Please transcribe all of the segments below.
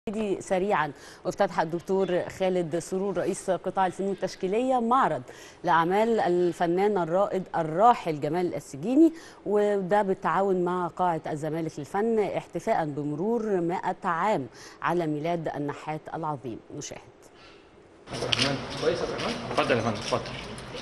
دي سريعا وافتتح الدكتور خالد سرور رئيس قطاع الفنون التشكيليه معرض لاعمال الفنان الرائد الراحل جمال السجيني وده بالتعاون مع قاعه الزمالك للفن احتفاء بمرور 100 عام على ميلاد النحات العظيم نشاهد كويس يا فندم اتفضل يا فندم اتفضل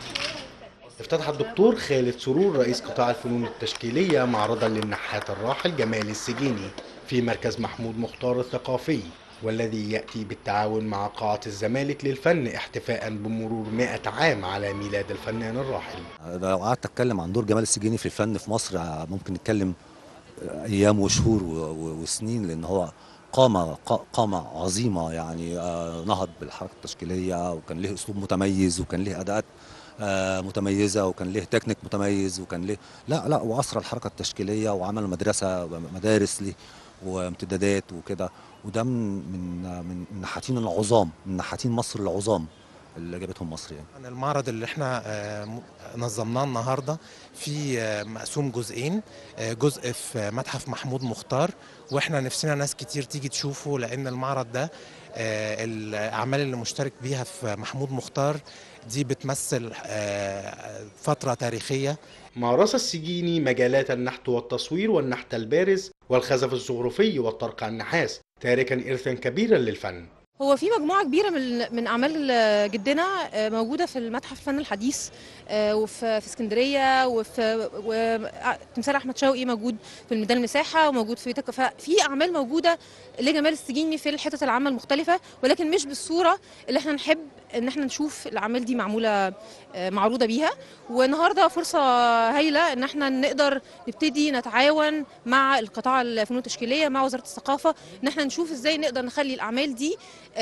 افتتح الدكتور خالد سرور رئيس قطاع الفنون التشكيلية معرضا للنحات الراحل جمال السجيني في مركز محمود مختار الثقافي والذي يأتي بالتعاون مع قاعة الزمالك للفن احتفاء بمرور 100 عام على ميلاد الفنان الراحل لو قعدت اتكلم عن دور جمال السجيني في الفن في مصر ممكن نتكلم ايام وشهور وسنين لان هو قامة قامة عظيمة يعني نهض بالحركة التشكيلية وكان له أسلوب متميز وكان له أداءات متميزة وكان له تكنيك متميز وكان له لا لا وأسرى الحركة التشكيلية وعمل مدرسة مدارس ليه وامتدادات وكده وده من من من نحاتين العظام من نحاتين مصر العظام اللي جابتهم مصر يعني. المعرض اللي احنا نظمناه النهارده في مقسوم جزئين جزء في متحف محمود مختار واحنا نفسنا ناس كتير تيجي تشوفه لان المعرض ده الاعمال اللي مشترك بيها في محمود مختار دي بتمثل فتره تاريخيه مارس السجيني مجالات النحت والتصوير والنحت البارز والخزف الزخرفي والطرق النحاس تاركا ارثا كبيرا للفن هو في مجموعه كبيره من من اعمال جدنا موجوده في المتحف الفن الحديث وفي في اسكندريه وفي وتمثال احمد شوقي موجود في الميدان المساحه وموجود في تك... ففي اعمال موجوده لجمال السجيني في الحتت العامه المختلفه ولكن مش بالصوره اللي احنا نحب ان احنا نشوف الاعمال دي معموله معروضه بيها والنهارده فرصه هايله ان احنا نقدر نبتدي نتعاون مع القطاع الفنون التشكيليه مع وزاره الثقافه ان احنا نشوف ازاي نقدر نخلي الاعمال دي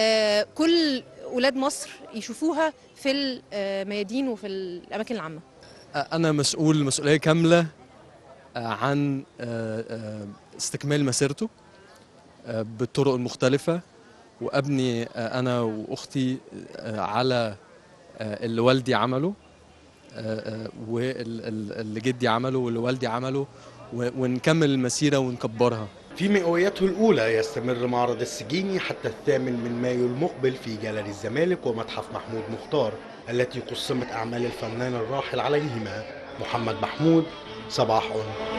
كل ولاد مصر يشوفوها في الميادين وفي الاماكن العامه انا مسؤول مسؤوليه كامله عن استكمال مسيرته بالطرق المختلفه وابني انا واختي على اللي والدي عمله واللي جدي عمله واللي والدي عمله ونكمل المسيره ونكبرها في مئويته الأولى يستمر معرض السجيني حتى الثامن من مايو المقبل في جاليري الزمالك ومتحف محمود مختار التي قسمت أعمال الفنان الراحل عليهما محمد محمود صباح